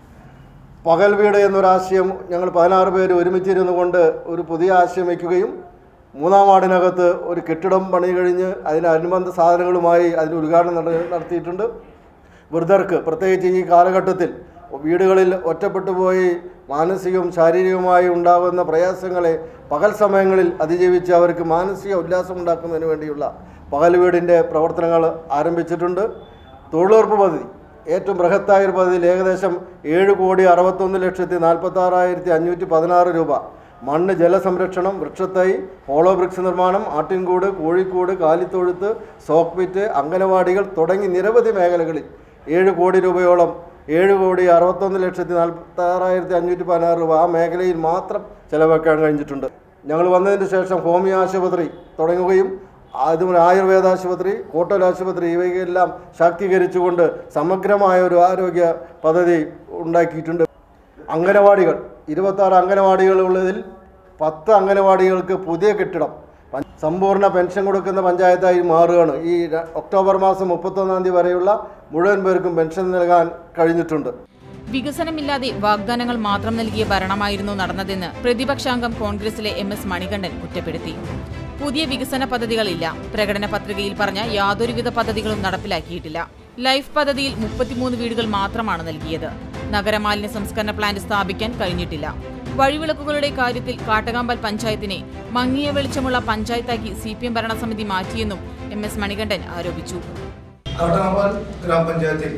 പകൽ വീട് എന്നൊരാശയം ഞങ്ങൾ പതിനാറ് പേര് ഒരുമിച്ചിരുന്നു കൊണ്ട് ഒരു പുതിയ ആശയം വയ്ക്കുകയും മൂന്നാം വാർഡിനകത്ത് ഒരു കെട്ടിടം പണി കഴിഞ്ഞ് അതിന് അനുബന്ധ സാധനങ്ങളുമായി അതിന് ഉദ്ഘാടനം നട- നടത്തിയിട്ടുണ്ട് വൃദ്ധർക്ക് പ്രത്യേകിച്ച് ഈ കാലഘട്ടത്തിൽ വീടുകളിൽ ഒറ്റപ്പെട്ടു പോയി മാനസികവും ശാരീരികവുമായി ഉണ്ടാകുന്ന പ്രയാസങ്ങളെ പകൽ സമയങ്ങളിൽ അതിജീവിച്ച് അവർക്ക് മാനസിക ഉല്ലാസം ഉണ്ടാക്കുന്നതിന് വേണ്ടിയുള്ള പകൽ വീടിൻ്റെ പ്രവർത്തനങ്ങൾ ആരംഭിച്ചിട്ടുണ്ട് തൊഴിലുറപ്പ് പദ്ധതി ഏറ്റവും ബൃഹത്തായ ഒരു പദ്ധതിയിൽ ഏകദേശം ഏഴ് കോടി അറുപത്തൊന്ന് ലക്ഷത്തി നാൽപ്പത്താറായിരത്തി അഞ്ഞൂറ്റി പതിനാറ് രൂപ മണ്ണ് ജലസംരക്ഷണം വൃക്ഷത്തൈ ഹോളോ ബ്രിക്സ് നിർമ്മാണം ആട്ടിൻകൂട് കോഴിക്കോട് കാലിത്തൊഴുത്ത് സോക്പിറ്റ് അംഗനവാടികൾ തുടങ്ങി നിരവധി മേഖലകളിൽ ഏഴ് കോടി രൂപയോളം ഏഴ് കോടി അറുപത്തൊന്ന് ലക്ഷത്തി നാൽപ്പത്താറായിരത്തി അഞ്ഞൂറ്റി പതിനാറ് രൂപ ആ മേഖലയിൽ മാത്രം ചെലവാക്കാൻ കഴിഞ്ഞിട്ടുണ്ട് ഞങ്ങൾ വന്നതിന് ശേഷം ഹോമിയോ ആശുപത്രി തുടങ്ങുകയും അതുപോലെ ആയുർവേദ ആശുപത്രി കോട്ടൽ ആശുപത്രി ഇവയെല്ലാം ശാക്തീകരിച്ചുകൊണ്ട് സമഗ്രമായ ഒരു ആരോഗ്യ പദ്ധതി ഉണ്ടാക്കിയിട്ടുണ്ട് അംഗനവാടികൾ ഇരുപത്താറ് അംഗനവാടികളുള്ളതിൽ പത്ത് അംഗനവാടികൾക്ക് പുതിയ കെട്ടിടം പ- സമ്പൂർണ്ണ പെൻഷൻ കൊടുക്കുന്ന പഞ്ചായത്തായി മാറുകയാണ് ഈ ര- ഒക്ടോബർ മാസം മുപ്പത്തൊന്നാം തീയതി വരെയുള്ള മുഴുവൻ പേർക്കും പെൻഷൻ നൽകാൻ കഴിഞ്ഞിട്ടുണ്ട് വികസനമില്ലാതെ വാഗ്ദാനങ്ങൾ മാത്രം നൽകിയ ഭരണമായിരുന്നു നടന്നതെന്ന് പ്രതിപക്ഷാംഗം കോൺഗ്രസിലെ എം എസ് മണികണ്ഠൻ കുറ്റപ്പെടുത്തി പുതിയ വികസന പദ്ധതികളില്ല പ്രകടന പത്രികയിൽ പറഞ്ഞ യാതൊരുവിധ പദ്ധതികളും നടപ്പിലാക്കിയിട്ടില്ല ലൈഫ് പദ്ധതിയിൽ മുപ്പത്തിമൂന്ന് വീടുകൾ മാത്രമാണ് നൽകിയത് നഗരമാലിന്യ സംസ്കരണ പ്ലാന്റ് സ്ഥാപിക്കാൻ കഴിഞ്ഞിട്ടില്ല വഴിവിളക്കുകളുടെ കാര്യത്തിൽ കാട്ടകാമ്പൽ പഞ്ചായത്തിനെ മങ്ങിയ വെളിച്ചമുള്ള പഞ്ചായത്താക്കി സി പി എം ഭരണസമിതി മാറ്റിയെന്നും എം എസ് മണികണ്ഠൻ ആരോപിച്ചു കാട്ടനാമ്പാൽ ഗ്രാമപഞ്ചായത്തിൽ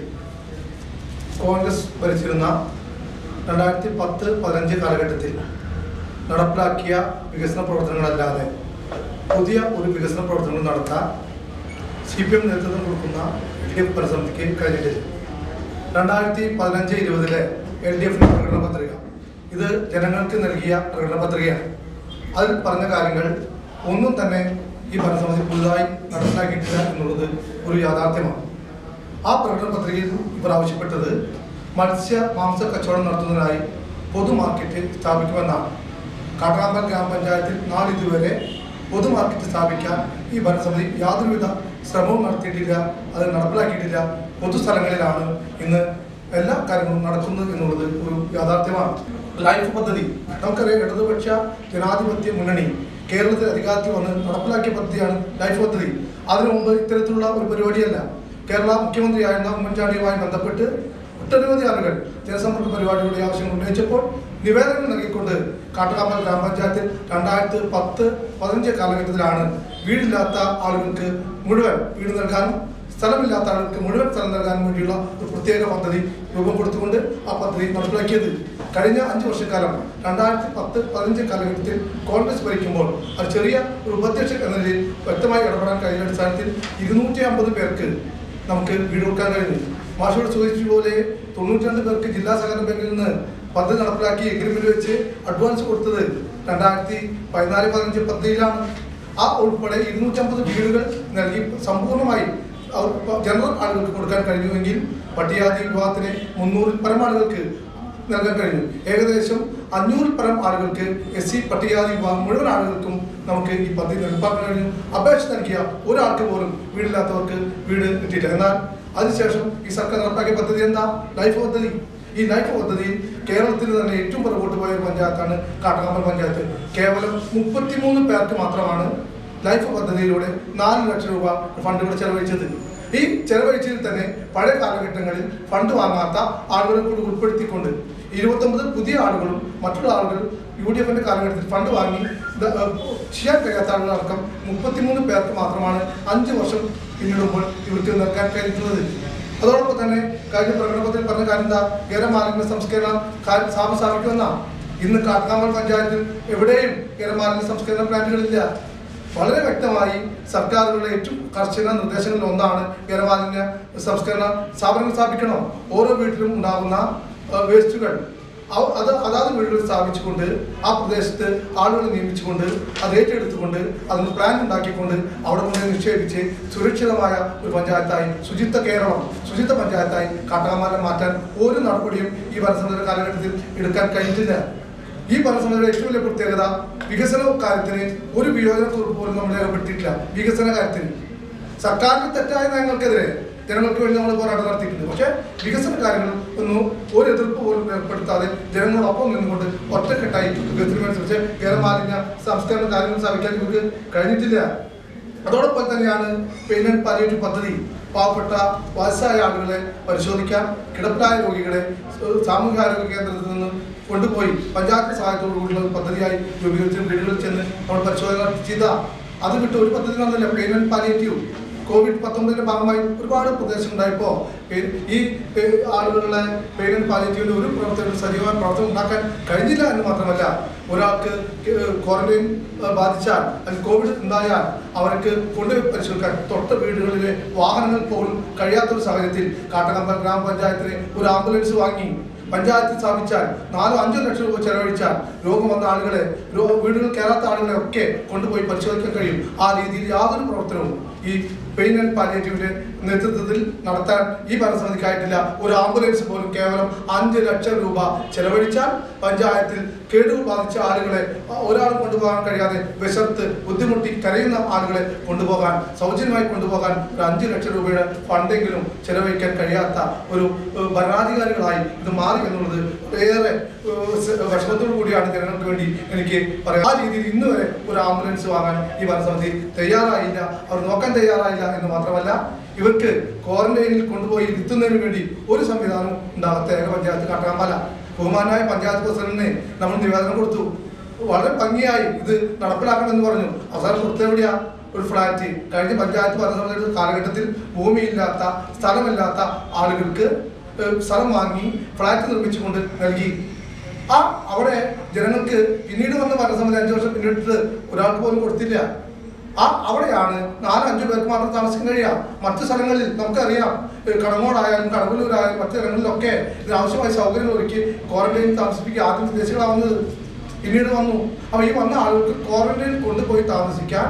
കോൺഗ്രസ് ഭരിച്ചിരുന്ന രണ്ടായിരത്തി പത്ത് പതിനഞ്ച് കാലഘട്ടത്തിൽ നടപ്പിലാക്കിയ വികസന പ്രവർത്തനങ്ങളല്ലാതെ പുതിയ ഒരു വികസന പ്രവർത്തനങ്ങൾ നടത്താൻ സി പി എം നേതൃത്വം കൊടുക്കുന്ന എൽ ഡി എഫ് ഭരണസമിതിക്ക് കഴിഞ്ഞിട്ടില്ല രണ്ടായിരത്തി പതിനഞ്ച് ഇരുപതിലെ എൽ ഡി എഫിന്റെ പ്രകടന പത്രിക ഇത് ജനങ്ങൾക്ക് നൽകിയ പ്രകടന പത്രികയാണ് അതിൽ പറഞ്ഞ കാര്യങ്ങൾ ഒന്നും തന്നെ ഈ ഭരണസമിതി പുതുതായി നടപ്പിലാക്കിയിട്ടില്ല എന്നുള്ളത് ഒരു യാഥാർത്ഥ്യമാണ് ആ പ്രകടന പത്രികയിൽ ഇവർ ആവശ്യപ്പെട്ടത് മത്സ്യ മാംസ കച്ചവടം നടത്തുന്നതിനായി പൊതു മാർക്കറ്റ് സ്ഥാപിക്കുമെന്നാണ് കാട്ടാമ്പൽ ഗ്രാമപഞ്ചായത്തിൽ നാളിതുവരെ പൊതു മാർക്കറ്റ് സ്ഥാപിക്കാൻ ഈ ഭരണസമിതി യാതൊരുവിധ ശ്രമവും നടത്തിയിട്ടില്ല അത് നടപ്പിലാക്കിയിട്ടില്ല പൊതുസ്ഥലങ്ങളിലാണ് ഇന്ന് എല്ലാ കാര്യങ്ങളും നടക്കുന്നത് എന്നുള്ളത് ഒരു യാഥാർത്ഥ്യമാണ് ലൈഫ് പദ്ധതി നമുക്കറിയാം ഇടതുപക്ഷ ജനാധിപത്യ മുന്നണി കേരളത്തിൽ അധികാരത്തിൽ വന്ന് നടപ്പിലാക്കിയ പദ്ധതിയാണ് ലൈഫ് പദ്ധതി അതിനു മുമ്പ് ഇത്തരത്തിലുള്ള ഒരു പരിപാടിയല്ല കേരള മുഖ്യമന്ത്രിയായിരുന്ന ഉമ്മൻചാണ്ടിയുമായി ബന്ധപ്പെട്ട് ഒട്ടനവധി ആളുകൾ ജനസമ്പർക്ക പരിപാടികളുടെ ആവശ്യങ്ങൾ ഉന്നയിച്ചപ്പോൾ നിവേദനം നൽകിക്കൊണ്ട് കാട്ടുകാമ്പൽ ഗ്രാമപഞ്ചായത്തിൽ രണ്ടായിരത്തി പത്ത് പതിനഞ്ച് കാലഘട്ടത്തിലാണ് വീടില്ലാത്ത ആളുകൾക്ക് മുഴുവൻ വീട് നൽകാനും സ്ഥലമില്ലാത്ത ആളുകൾക്ക് മുഴുവൻ സ്ഥലം നൽകാനും വേണ്ടിയുള്ള ഒരു പ്രത്യേക പദ്ധതി രൂപം കൊടുത്തുകൊണ്ട് ആ പദ്ധതി നടപ്പിലാക്കിയത് കഴിഞ്ഞ അഞ്ച് വർഷക്കാലം രണ്ടായിരത്തി പത്ത് പതിനഞ്ച് കാലഘട്ടത്തിൽ കോൺഗ്രസ് ഭരിക്കുമ്പോൾ അത് ചെറിയ ഒരു ഉപാധ്യക്ഷൻ എന്ന നിലയിൽ വ്യക്തമായി ഇടപെടാൻ കഴിഞ്ഞ അടിസ്ഥാനത്തിൽ ഇരുന്നൂറ്റി അമ്പത് പേർക്ക് നമുക്ക് വീട് കൊടുക്കാൻ കഴിഞ്ഞു മാഷോട് ചോദിച്ച പോലെ തൊണ്ണൂറ്റി രണ്ട് പേർക്ക് ജില്ലാ സഹകരണ ബാങ്കിൽ നിന്ന് പദ്ധതി നടപ്പിലാക്കി എഗ്രിമെന്റ് വെച്ച് അഡ്വാൻസ് കൊടുത്തത് രണ്ടായിരത്തി പതിനാല് പതിനഞ്ച് പദ്ധതിയിലാണ് ആ ഉൾപ്പെടെ ഇരുന്നൂറ്റമ്പത് വീടുകൾ നൽകി സമ്പൂർണ്ണമായി അവർ ജനറൽ ആളുകൾക്ക് കൊടുക്കാൻ കഴിഞ്ഞുവെങ്കിൽ പട്ടികജാതി വിഭാഗത്തിന് മുന്നൂറിൽ പരം ആളുകൾക്ക് നൽകാൻ കഴിഞ്ഞു ഏകദേശം അഞ്ഞൂറിൽ പരം ആളുകൾക്ക് എസ് സി പട്ടികജാതി വിഭാഗം മുഴുവൻ ആളുകൾക്കും നമുക്ക് ഈ പദ്ധതി നടപ്പാക്കാൻ കഴിഞ്ഞു അപേക്ഷ നൽകിയ ഒരാൾക്ക് പോലും വീടില്ലാത്തവർക്ക് വീട് കിട്ടിയില്ല എന്നാൽ അതിനുശേഷം ഈ സർക്കാർ നടപ്പാക്കിയ പദ്ധതി എന്താ ലൈഫ് പദ്ധതി ഈ ലൈഫ് പദ്ധതിയിൽ കേരളത്തിൽ തന്നെ ഏറ്റവും പുറകോട്ട് പോയ ഒരു പഞ്ചായത്താണ് കാട്ടകമ്പൽ പഞ്ചായത്ത് കേവലം മുപ്പത്തിമൂന്ന് പേർക്ക് മാത്രമാണ് ലൈഫ് പദ്ധതിയിലൂടെ നാല് ലക്ഷം രൂപ ഫണ്ടുകൾ ചെലവഴിച്ചത് ഈ ചെലവഴിച്ചതിൽ തന്നെ പഴയ കാലഘട്ടങ്ങളിൽ ഫണ്ട് വാങ്ങാത്ത ആളുകളെ കൂടി ഉൾപ്പെടുത്തിക്കൊണ്ട് ഇരുപത്തൊമ്പത് പുതിയ ആളുകളും മറ്റുള്ള ആളുകൾ യു ഡി എഫിന്റെ കാലഘട്ടത്തിൽ ഫണ്ട് വാങ്ങി ദ- ഏഹ് ചെയ്യാൻ കഴിയാത്ത ആളുകളടക്കം മുപ്പത്തിമൂന്ന് പേർക്ക് മാത്രമാണ് അഞ്ച് വർഷം പിന്നിടുമ്പോൾ ഇവർക്ക് നൽകാൻ കഴിഞ്ഞിട്ടുള്ളത് അതോടൊപ്പം തന്നെ കഴിഞ്ഞ പ്രകടനത്തിൽ പറഞ്ഞ കാര്യം എന്താ ഗേരമാലിന്യ സംസ്കരണ കാര്യം സാമസാമിക്കുമെന്ന ഇന്ന് കാട്ടാമൽ പഞ്ചായത്തിൽ എവിടെയും ഗേരമാലിന്യ സംസ്കരണ പ്ലാന്റുകളില്ല വളരെ വ്യക്തമായി സർക്കാരുകളുടെ ഏറ്റവും കർശന നിർദ്ദേശങ്ങളിൽ ഒന്നാണ് ഗേരമാലിന്യ സംസ്കരണ സ്ഥാപനങ്ങൾ സ്ഥാപിക്കണം ഓരോ വീട്ടിലും ഉണ്ടാകുന്ന ആ, വേസ്റ്റുകൾ അവ- അത് അതാത് വീടുകൾ സ്ഥാപിച്ചുകൊണ്ട് ആ പ്രദേശത്ത് ആളുകളെ നിയമിച്ചുകൊണ്ട് അത് ഏറ്റെടുത്തുകൊണ്ട് അതിന് പ്ലാൻ ഉണ്ടാക്കിക്കൊണ്ട് അവിടെ കൊണ്ട് നിക്ഷേപിച്ച് സുരക്ഷിതമായ ഒരു പഞ്ചായത്തായി ശുചിത്വ കേരളം ശുചിത്വ പഞ്ചായത്തായി കാട്ടകമാലെ മാറ്റാൻ ഒരു നടപടിയും ഈ ഭരണസമിതിയുടെ കാലഘട്ടത്തിൽ എടുക്കാൻ കഴിഞ്ഞിട്ടില്ല ഈ ഭരണസമിതിയുടെ ഏറ്റവും വലിയ പ്രത്യേകത വികസന കാര്യത്തിന് ഒരു വിയോജനക്കുറിപ്പ് പോലും നമ്മൾ രേഖപ്പെടുത്തിയിട്ടില്ല വികസന കാര്യത്തിന് സർക്കാരിന്റെ തെറ്റായ നയങ്ങൾക്കെതിരെ ജനങ്ങൾക്ക് വേണ്ടി നമ്മൾ പോരാട്ടം നടത്തിയിട്ടുണ്ട് പക്ഷേ വികസന കാര്യങ്ങൾ ഒന്നും ഒരു എതിർപ്പ് പോലും ഏർപ്പെടുത്താതെ ജനങ്ങളൊപ്പം നിന്നുകൊണ്ട് ഒറ്റക്കെട്ടായി വികസനമനുസരിച്ച് കേരളമാലിന്യ സംസ്കരണ കാര്യങ്ങൾ സ്ഥാപിക്കാൻ ഇവർക്ക് കഴിഞ്ഞിട്ടില്ല അതോടൊപ്പം തന്നെയാണ് പെയിനന്റ് പാലിയേറ്റീവ് പദ്ധതി പാവപ്പെട്ട വയസ്സായ ആളുകളെ പരിശോധിക്കാൻ കിടപ്പിലായ രോഗികളെ ഏഹ് സാമൂഹികാരോഗ്യ കേന്ദ്രത്തിൽ നിന്ന് കൊണ്ടുപോയി പഞ്ചായത്ത് സഹായത്തോടു കൂടിയുള്ള ഒരു പദ്ധതിയായി രൂപീകരിച്ച് വീടുകളിൽ ചെന്ന് നമ്മൾ പരിശോധന ചെയ്ത അത് വിട്ട് ഒരു പദ്ധതി നടന്നില്ല പെയിനന്റ് പാലിയേറ്റീവ് കോവിഡ് പത്തൊമ്പതിന്റെ ഭാഗമായി ഒരുപാട് പ്രദേശം ഉണ്ടായപ്പോൾ ഈ പേ- ആളുകളുടെ പേരന്റ് പാലിറ്റീവിന്റെ ഒരു പ്രവർത്തനം സജീവമായ പ്രവർത്തനം ഉണ്ടാക്കാൻ കഴിഞ്ഞില്ല എന്ന് മാത്രമല്ല ഒരാൾക്ക് ക്വാറന്റൈൻ ബാധിച്ചാൽ അല്ലെങ്കിൽ കോവിഡ് ഉണ്ടായാൽ അവർക്ക് കൊണ്ടുപോയി പരിശോധിക്കാൻ തൊട്ട വീടുകളിലെ വാഹനങ്ങൾ പോലും കഴിയാത്തൊരു സാഹചര്യത്തിൽ കാട്ടകമ്പൽ ഗ്രാമപഞ്ചായത്തിന് ഒരു ആംബുലൻസ് വാങ്ങി പഞ്ചായത്തിൽ സ്ഥാപിച്ചാൽ നാലോ അഞ്ചോ ലക്ഷം രൂപ ചെലവഴിച്ചാൽ രോഗം വന്ന ആളുകളെ രോ- വീടുകൾ കയറാത്ത ആളുകളെ ഒക്കെ കൊണ്ടുപോയി പരിശോധിക്കാൻ കഴിയും ആ രീതിയിൽ യാതൊരു പ്രവർത്തനവും ഈ പെയിൻ ആൻഡ് പാലിയേറ്റീവിന്റെ നേതൃത്വത്തിൽ നടത്താൻ ഈ ഭരണസമിതിക്കായിട്ടില്ല ഒരു ആംബുലൻസ് പോലും കേവലം അഞ്ച് ലക്ഷം രൂപ ചെലവഴിച്ചാൽ പഞ്ചായത്തിൽ കേടുകൾ ബാധിച്ച ആളുകളെ ഒരാൾ കൊണ്ടുപോകാൻ കഴിയാതെ വിശർത്ത് ബുദ്ധിമുട്ടി കരയുന്ന ആളുകളെ കൊണ്ടുപോകാൻ സൗജന്യമായി കൊണ്ടുപോകാൻ ഒരു അഞ്ച് ലക്ഷം രൂപയുടെ ഫണ്ടെങ്കിലും ചെലവഴിക്കാൻ കഴിയാത്ത ഒരു ഏഹ്, ഭരണാധികാരികളായി ഇത് മാറി എന്നുള്ളത് ഏറെ ഏഹ്, സ- വിഷമത്തോടു കൂടിയാണ് ജനങ്ങൾക്ക് വേണ്ടി എനിക്ക് പറയാം ആ രീതിയിൽ ഇന്ന് വരെ ഒരു ആംബുലൻസ് വാങ്ങാൻ ഈ ഭരണസമിതി തയ്യാറായില്ല അവർ നോക്കാൻ തയ്യാറായില്ല എന്ന് മാത്രമല്ല ഇവർക്ക് ക്വാറന്റൈനിൽ കൊണ്ടുപോയി ഇരുത്തുന്നതിന് വേണ്ടി ഒരു സംവിധാനവും ഉണ്ടാകാത്ത ഏക പഞ്ചായത്ത് കാട്ടാമ്പല ബഹുമാനായ പഞ്ചായത്ത് പ്രസിഡന്റിന് നമ്മൾ നിവേദനം കൊടുത്തു വളരെ ഭംഗിയായി ഇത് നടപ്പിലാക്കണമെന്ന് പറഞ്ഞു അവസാനം കൊടുത്തെവിടെയാ ഒരു ഫ്ലാറ്റ് കഴിഞ്ഞ പഞ്ചായത്ത് ഭരണസമിതിയുടെ കാലഘട്ടത്തിൽ ഭൂമിയില്ലാത്ത സ്ഥലമില്ലാത്ത ആളുകൾക്ക് ഏഹ്, സ്ഥലം വാങ്ങി ഫ്ലാറ്റ് നിർമ്മിച്ചുകൊണ്ട് നൽകി ആ അവിടെ ജനങ്ങൾക്ക് പിന്നീട് വന്ന ഭരണസമിതി അഞ്ചു വർഷം പിന്നിട്ട് ഒരാൾക്ക് പോലും കൊടുത്തില്ല ആ അവിടെയാണ് നാലോ അഞ്ചോ പേർക്ക് മാത്രം താമസിക്കാൻ കഴിയാം മറ്റു സ്ഥലങ്ങളിൽ നമുക്കറിയാം ഏഹ് കടങ്ങോടായാലും കടവല്ലൂരായാലും മറ്റു സ്ഥലങ്ങളിലൊക്കെ ഇതിനാവശ്യമായ സൗകര്യങ്ങൾ ഒരുക്കി ക്വാറന്റൈനിൽ താമസിപ്പിക്കുക ആദ്യം വിദേശികളാവുന്നത് പിന്നീട് വന്നു അപ്പോൾ ഈ വന്ന ആളുകൾക്ക് ക്വാറന്റൈനിൽ കൊണ്ടുപോയി താമസിക്കാൻ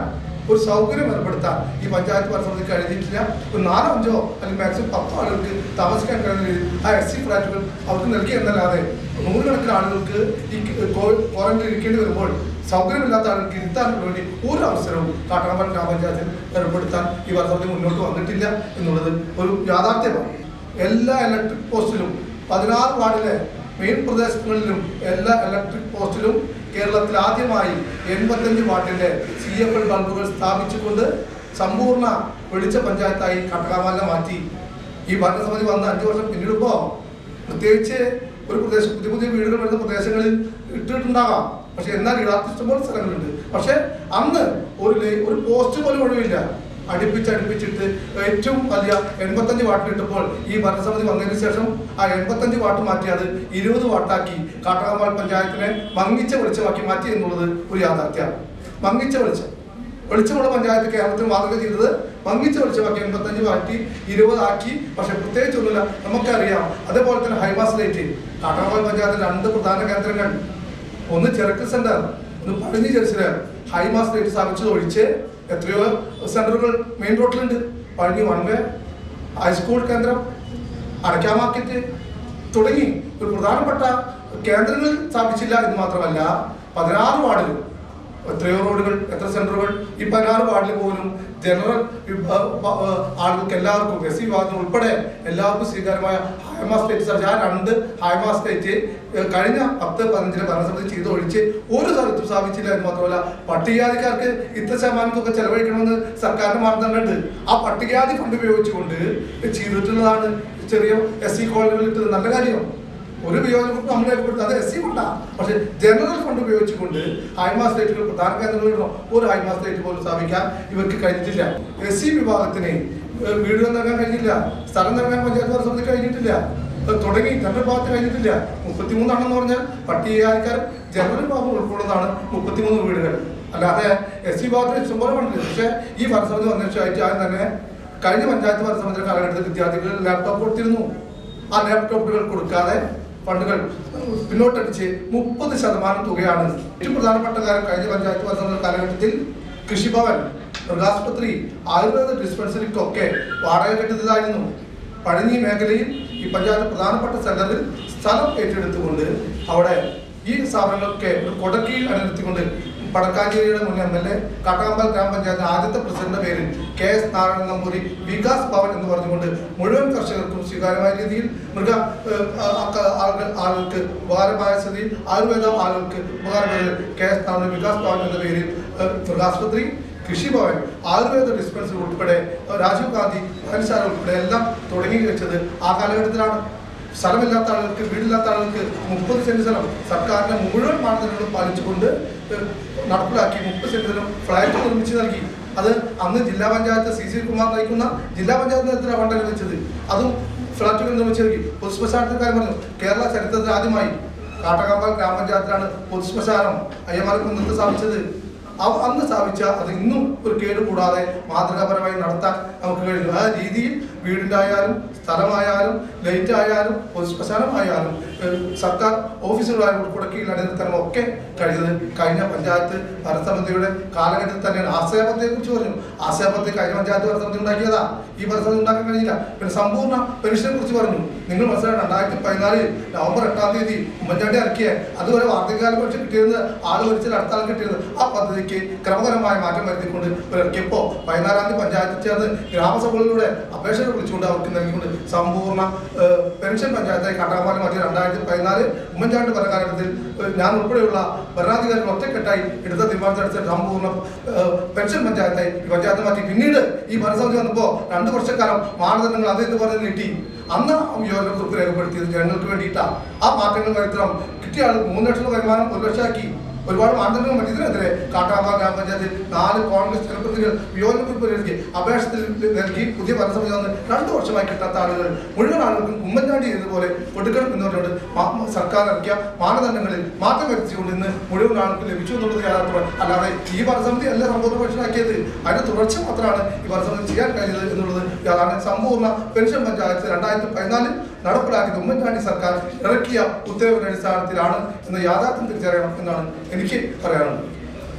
ഒരു സൗകര്യം ഏർപ്പെടുത്താൻ ഈ പഞ്ചായത്ത് ഭരണസമിതി കഴിഞ്ഞിട്ടില്ല ഒരു നാലോ അഞ്ചോ അല്ലെങ്കിൽ മാക്സിമം പത്തോ ആളുകൾക്ക് താമസിക്കാൻ കഴിയുന്ന രീതിയിൽ ആ എസ് സി ഫ്ലാറ്റുകൾ അവർക്ക് നൽകി എന്നല്ലാതെ നൂറുകണക്കിന് ആളുകൾക്ക് ഈ ക്വാറന്റൈൻ ഇരിക്കേണ്ടി വരുമ്പോൾ സൗകര്യമില്ലാത്ത ആളുകൾക്ക് ഇരുത്താൻ വേണ്ടി ഒരു അവസരവും കാട്ടാമ്പൽ ഗ്രാമപഞ്ചായത്തിൽ ഏർപ്പെടുത്താൻ ഈ ഭരണസമിതി മുന്നോട്ട് വന്നിട്ടില്ല എന്നുള്ളത് ഒരു യാഥാർത്ഥ്യമാണ് എല്ലാ ഇലക്ട്രിക് പോസ്റ്റിലും പതിനാറ് വാർഡിലെ മെയിൻ പ്രദേശങ്ങളിലും എല്ലാ ഇലക്ട്രിക് പോസ്റ്റിലും കേരളത്തിൽ ആദ്യമായി എൺപത്തഞ്ച് വാട്ടിന്റെ സി എഫ് എൽ ബൾബുകൾ സ്ഥാപിച്ചുകൊണ്ട് സമ്പൂർണ്ണ വെളിച്ച പഞ്ചായത്തായി കട്ടകാമാലിനെ മാറ്റി ഈ ഭരണസമിതി വന്ന് അഞ്ചു വർഷം പിന്നിടുമ്പോൾ പ്രത്യേകിച്ച് ഒരു പ്രദേശം പുതിയ പുതിയ വീടുകൾ വരുന്ന പ്രദേശങ്ങളിൽ ഇട്ടിട്ടുണ്ടാകാം പക്ഷെ എന്നാൽ ഇടാത്ത ഇഷ്ടംപോലെ സ്ഥലങ്ങളുണ്ട് പക്ഷെ അന്ന് ഒരു ലൈ- ഒരു പോസ്റ്റ് പോലും ഒഴിവില്ല അടുപ്പിച്ച് അടുപ്പിച്ചിട്ട് ഏറ്റവും വലിയ എൺപത്തഞ്ച് വാട്ട് ഇട്ടപ്പോൾ ഈ ഭരണസമിതി വന്നതിന് ശേഷം ആ എൺപത്തഞ്ച് വാട്ട് മാറ്റി അത് ഇരുപത് വാട്ടാക്കി കാട്ടകമ്പാൽ പഞ്ചായത്തിനെ മങ്ങിച്ച വെളിച്ചമാക്കി മാറ്റി എന്നുള്ളത് ഒരു യാഥാർത്ഥ്യമാണ് മങ്ങിച്ച വെളിച്ചം വെളിച്ചമുള്ള പഞ്ചായത്ത് കേരളത്തിൽ മാതൃക ചെയ്തത് മങ്ങിച്ച വെളിച്ചമാക്കി എൺപത്തഞ്ച് മാറ്റി ഇരുപതാക്കി പക്ഷെ പ്രത്യേകിച്ച് ഒന്നുമില്ല നമുക്കറിയാം അതേപോലെ തന്നെ ഹൈമാസ് ലൈറ്റ് കാട്ടകമ്പാൽ പഞ്ചായത്തിൽ രണ്ട് പ്രധാന കേന്ദ്രങ്ങൾ ഒന്ന് ചെറുക്കൽ സെന്റർ ഒന്ന് പഴഞ്ഞി ജംഗ്ഷന് ഹൈമാസ് ലൈറ്റ് സ്ഥാപിച്ചത് ഒഴിച്ച് എത്രയോ സെന്ററുകൾ മെയിൻ റോഡിലുണ്ട് പഴഞ്ഞി വൺ വേ ഹൈസ്കൂൾ കേന്ദ്രം അടയ്ക്കാ മാർക്കറ്റ് തുടങ്ങി ഒരു പ്രധാനപ്പെട്ട കേന്ദ്രങ്ങൾ സ്ഥാപിച്ചില്ല എന്ന് മാത്രമല്ല പതിനാറ് വാർഡിലും എത്രയോ റോഡുകൾ എത്ര സെന്ററുകൾ ഈ പതിനാറ് വാർഡിൽ പോലും ജനറൽ വിഭ- പ- ഏഹ് ആളുകൾക്ക് എല്ലാവർക്കും എസ് സി വിഭാഗത്തിന് ഉൾപ്പെടെ എല്ലാവർക്കും സ്വീകാര്യമായ ഹൈമാ സ്റ്റേറ്റ് സർജ് ആ രണ്ട് ഹൈമാ സ്റ്റേറ്റ് ഏഹ് കഴിഞ്ഞ പത്ത് പതിനഞ്ചിന് ഭരണസമിതി ചെയ്ത് ഒഴിച്ച് ഒരു സ്ഥലത്തും സ്ഥാപിച്ചില്ല എന്ന് മാത്രമല്ല പട്ടികജാതിക്കാർക്ക് ഇത്ര ശതമാനം തുക ചെലവഴിക്കണമെന്ന് സർക്കാരിന്റെ മാനദണ്ഡമുണ്ട് ആ പട്ടികജാതി ഫണ്ട് ഉപയോഗിച്ചുകൊണ്ട് ചെയ്തിട്ടുള്ളതാണ് ചെറിയ എസ് സി കോളനികളിൽ ഇട്ടത് നല്ല കാര്യം ഒരു വിയോജനം നമ്മൾ രേഖപ്പെടുത്തുന്നത് അത് എസ് സി ഫണ്ടാണ് പക്ഷേ ജനറൽ ഫണ്ട് ഉപയോഗിച്ചുകൊണ്ട് ഹൈമാ സ്റ്റേറ്റുകൾ പ്രധാന കേന്ദ്രങ്ങളിലോ ഒരു ഹൈമാ സ്റ്റേറ്റ് പോലും സ്ഥാപിക്കാൻ ഇവർക്ക് കഴിഞ്ഞിട്ടില്ല എസ് സി വിഭാഗത്തിന് ഏഹ് വീടുകൾ നൽകാൻ കഴിഞ്ഞില്ല സ്ഥലം നൽകാൻ പഞ്ചായത്ത് ഭരണസമിതി കഴിഞ്ഞിട്ടില്ല ഏഹ് തുടങ്ങി ജനറൽ ഭാഗത്ത് കഴിഞ്ഞിട്ടില്ല മുപ്പത്തിമൂന്നാണെന്ന് പറഞ്ഞാൽ പട്ടികജാതിക്കാർ ജനറൽ ഭാഗം ഉൾക്കൊള്ളുന്നതാണ് മുപ്പത്തിമൂന്ന് വീടുകൾ അല്ലാതെ എസ് സി ഭാഗത്തിന് ഇഷ്ടംപോലെ ഫണ്ടില്ല പക്ഷേ ഈ ഭരണസമിതി വന്ന ശേഷം ആദ്യം തന്നെ കഴിഞ്ഞ പഞ്ചായത്ത് ഭരണസമിതി കാലഘട്ടത്തിൽ വിദ്യാർത്ഥികൾ ലാപ്ടോപ്പ് കൊടുത്തിരുന്നു ആ ലാപ്ടോപ്പുകൾ കൊടുക്കാതെ ഫണ്ടുകൾ പിന്നോട്ടടിച്ച് മുപ്പത് ശതമാനം തുകയാണ് ഏറ്റവും പ്രധാനപ്പെട്ട കാര്യം കഴിഞ്ഞ പഞ്ചായത്ത് ഭരണസമിതി കാലഘട്ടത്തിൽ കൃഷിഭവൻ മൃഗാസ്പത്രി ആയുർവേദ ഡിസ്പെൻസറിക്കൊക്കെ വാടക കെട്ടുന്നതായിരുന്നു പഴഞ്ഞി മേഖലയിൽ ഈ പഞ്ചായത്ത് പ്രധാനപ്പെട്ട സെന്ററിൽ സ്ഥലം ഏറ്റെടുത്തുകൊണ്ട് അവിടെ ഈ സ്ഥാപനങ്ങളൊക്കെ ഒരു കൊടക്കീഴിൽ അണിനിർത്തിക്കൊണ്ട് പടക്കാഞ്ചേരിയുടെ മുൻ എം എൽ എ കാട്ടാമ്പൽ ഗ്രാമപഞ്ചായത്ത് ആദ്യത്തെ പ്രസിഡന്റ് പേരിൽ കെ എസ് നാരായണൻ നമ്പൂരി വികാസ് ഭവൻ എന്ന് പറഞ്ഞുകൊണ്ട് മുഴുവൻ കർഷകർക്കും സ്വീകാര്യമായ രീതിയിൽ മൃഗ ഏഹ്, ആ- ആ- ആളുകൾ- ആളുകൾക്ക് ഉപകാരമായ സ്ഥിതിയിൽ ആയുർവേദ ആളുകൾക്ക് ഉപകാരമായ കെ എസ് നാരായണൻ വികാസ് ഭവൻ എന്ന പേരിൽ ഏഹ്, മൃഗാസ്പത്രി കൃഷിഭവൻ ആയുർവേദ ഡിസ്പെൻസറി ഉൾപ്പെടെ ഏഹ്, രാജീവ് ഗാന്ധി വായനശാല ഉൾപ്പെടെ എല്ലാം തുടങ്ങി വെച്ചത് ആ കാലഘട്ടത്തിലാണ് സ്ഥലമില്ലാത്ത ആളുകൾക്ക് വീടില്ലാത്ത ആളുകൾക്ക് മുപ്പത് സെന്റ് സ്ഥലം സർക്കാരിന്റെ മുഴുവൻ മാനദണ്ഡങ്ങളും പാലിച്ചുകൊണ്ട് ഏഹ്, നടപ്പിലാക്കി മുപ്പത് സെന്റ് സ്ഥലം ഫ്ലാറ്റ് നിർമ്മിച്ച് നൽകി അത് അന്ന് ജില്ലാ പഞ്ചായത്ത് സി സി കുമാർ നയിക്കുന്ന ജില്ലാ പഞ്ചായത്ത് നേതൃത്വ ഫണ്ട് അനുവദിച്ചത് അതും ഫ്ലാറ്റുകൾ നിർമ്മിച്ച് നൽകി പൊതുശ്മശാനത്തിന്റെ കാര്യം പറഞ്ഞു കേരള ചരിത്രത്തിൽ ആദ്യമായി കാട്ടകമ്പാൽ ഗ്രാമപഞ്ചായത്തിലാണ് പൊതുശ്മശാനം അയ്യമാർക്ക് മുന്നത്ത് സ്ഥാപിച്ചത് അവ അന്ന് സ്ഥാപിച്ച അത് ഇന്നും ഒരു കേട് കൂടാതെ മാതൃകാപരമായി നടത്താൻ നമുക്ക് കഴിഞ്ഞു ആ രീതിയിൽ വീടിൻ്റെ ആയാലും സ്ഥലമായാലും ലൈറ്റ് ആയാലും ഒരു ശ്മശാനമായാലും ഏഹ് സർക്കാർ ഓഫീസുകളായാലും ഉൾപ്പെടെ കീഴിൽ അണിനിർത്താനും ഒക്കെ കഴിഞ്ഞത് കഴിഞ്ഞ പഞ്ചായത്ത് ഭരണസമിതിയുടെ കാലഘട്ടത്തിൽ തന്നെയാണ് ആശയപദ്ധതിയെ കുറിച്ച് പറഞ്ഞു ആശയപദ്ധതി കഴിഞ്ഞ പഞ്ചായത്ത് ഭരണസമിതി ഉണ്ടാക്കിയതാ ഈ ഭരണസമിതി ഉണ്ടാക്കാൻ കഴിഞ്ഞില്ല പിന്നെ സമ്പൂർണ്ണ പെൻഷനെ കുറിച്ച് പറഞ്ഞു നിങ്ങൾ മനസ്സിലായി രണ്ടായിരത്തി പതിനാല് നവംബർ എട്ടാം തീയതി ഉമ്മൻചാണ്ടി ഇറക്കിയ അതുവരെ വാർദ്ധകാല പെൻഷൻ കിട്ടിയിരുന്നത് ആള് മരിച്ചാൽ അടുത്ത ആൾ കിട്ടിയിരുന്നത് ആ പദ്ധതിക്ക് ക്രമകരമായ മാറ്റം വരുത്തിക്കൊണ്ട് ഇറക്കിയപ്പോൾ പതിനാലാം തീയതി പഞ്ചായത്തിൽ ചേർന്ന് ഗ്രാമസഭകളിലൂടെ അപേക്ഷകൾ വിളിച്ചുകൊണ്ട് അവർക്ക് നൽകിക്കൊണ്ട് സമ്പൂർണ്ണ ഏഹ്, പെൻഷൻ പഞ്ചായത്തായി കട്ടാമാലി മാറ്റി രണ്ടായിരത്തി പതിനാല് ഉമ്മൻചാണ്ടി ഭരണകാലഘട്ടത്തിൽ ഏഹ്, ഞാൻ ഉൾപ്പെടെയുള്ള ഭരണാധികാരികൾ ഒറ്റക്കെട്ടായി എടുത്ത തീരുമാനത്തിനടുത്ത് സമ്പൂർണ്ണ ഏഹ്, പെൻഷൻ പഞ്ചായത്തായി ഈ പഞ്ചായത്ത് മാറ്റി പിന്നീട് ഈ ഭരണസമിതി വന്നപ്പോൾ രണ്ട് വർഷക്കാലം മാനദണ്ഡങ്ങൾ അത് ഇത് പറഞ്ഞ് നീട്ടി അന്ന് യോജനക്കുറിപ്പ് രേഖപ്പെടുത്തിയത് ജനങ്ങൾക്ക് വേണ്ടിയിട്ടാണ് ആ മാറ്റങ്ങൾ വരുത്തണം കിട്ടിയ ആൾ മൂന്ന് ലക്ഷം വരുമാനം ഒരു ലക്ഷമാക്കി ഒരുപാട് മാനദണ്ഡങ്ങൾ മറ്റു ഇതിനെതിരെ കാട്ടാമ്പ ഗ്രാമപഞ്ചായത്തിൽ നാല് കോൺഗ്രസ് ജനപ്രതിനിധികൾ വിയോജനക്കുറിപ്പ് നൽകി അപേക്ഷത്തിൽ നൽകി പുതിയ ഭരണസമിതി വന്ന് രണ്ട് വർഷമായി കിട്ടാത്ത ആളുകൾ മുഴുവൻ ആളുകൾക്കും ഉമ്മൻചാണ്ടി എന്നതുപോലെ കൊടുക്കണം എന്ന് പറഞ്ഞുകൊണ്ട് മാ- സർക്കാർ ഇറക്കിയ മാനദണ്ഡങ്ങളിൽ മാറ്റം വരുത്തിച്ചുകൊണ്ട് ഇന്ന് മുഴുവൻ ആൾക്ക് ലഭിച്ചു എന്നുള്ളത് യാഥാർത്ഥ്യം അല്ലാതെ ഈ ഭരണസമിതി അല്ല സമ്പൂർണ്ണ പെൻഷനാക്കിയത് അതിന്റെ തുടർച്ച മാത്രമാണ് ഈ ഭരണസമിതി ചെയ്യാൻ കഴിഞ്ഞത് എന്നുള്ളത് യാഥാർത്ഥ സമ്പൂർണ്ണ പെൻഷൻ പഞ്ചായത്ത് രണ്ടായിരത്തി പതിനാലിൽ നടപ്പിലാക്കിയത് ഉമ്മൻചാണ്ടി സർക്കാർ ഇറക്കിയ ഉത്തരവിന്റെ അടിസ്ഥാനത്തിലാണ് എന്ന യാഥാർത്ഥ്യം തിരിച്ചറിയണം എന്നാണ് എനിക്ക് പറയാനുള്ളത്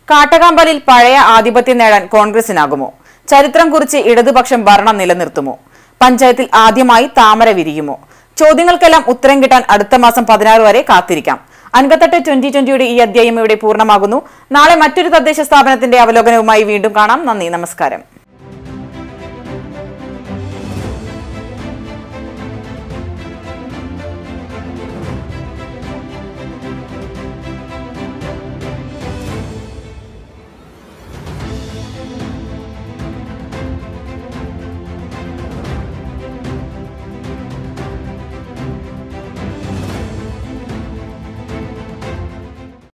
കാട്ടകാമ്പലിൽ പഴയ ആധിപത്യം നേടാൻ കോൺഗ്രസിനാകുമോ ചരിത്രം കുറിച്ച് ഇടതുപക്ഷം ഭരണം നിലനിർത്തുമോ പഞ്ചായത്തിൽ ആദ്യമായി താമര വിരിയുമോ ചോദ്യങ്ങൾക്കെല്ലാം ഉത്തരം കിട്ടാൻ അടുത്ത മാസം പതിനാറ് വരെ കാത്തിരിക്കാം അൻപത്തെട്ട് ട്വന്റി ട്വന്റിയുടെ ഈ അധ്യായം ഇവിടെ പൂർണ്ണമാകുന്നു നാളെ മറ്റൊരു തദ്ദേശ സ്ഥാപനത്തിന്റെ അവലോകനവുമായി വീണ്ടും കാണാം നന്ദി നമസ്കാരം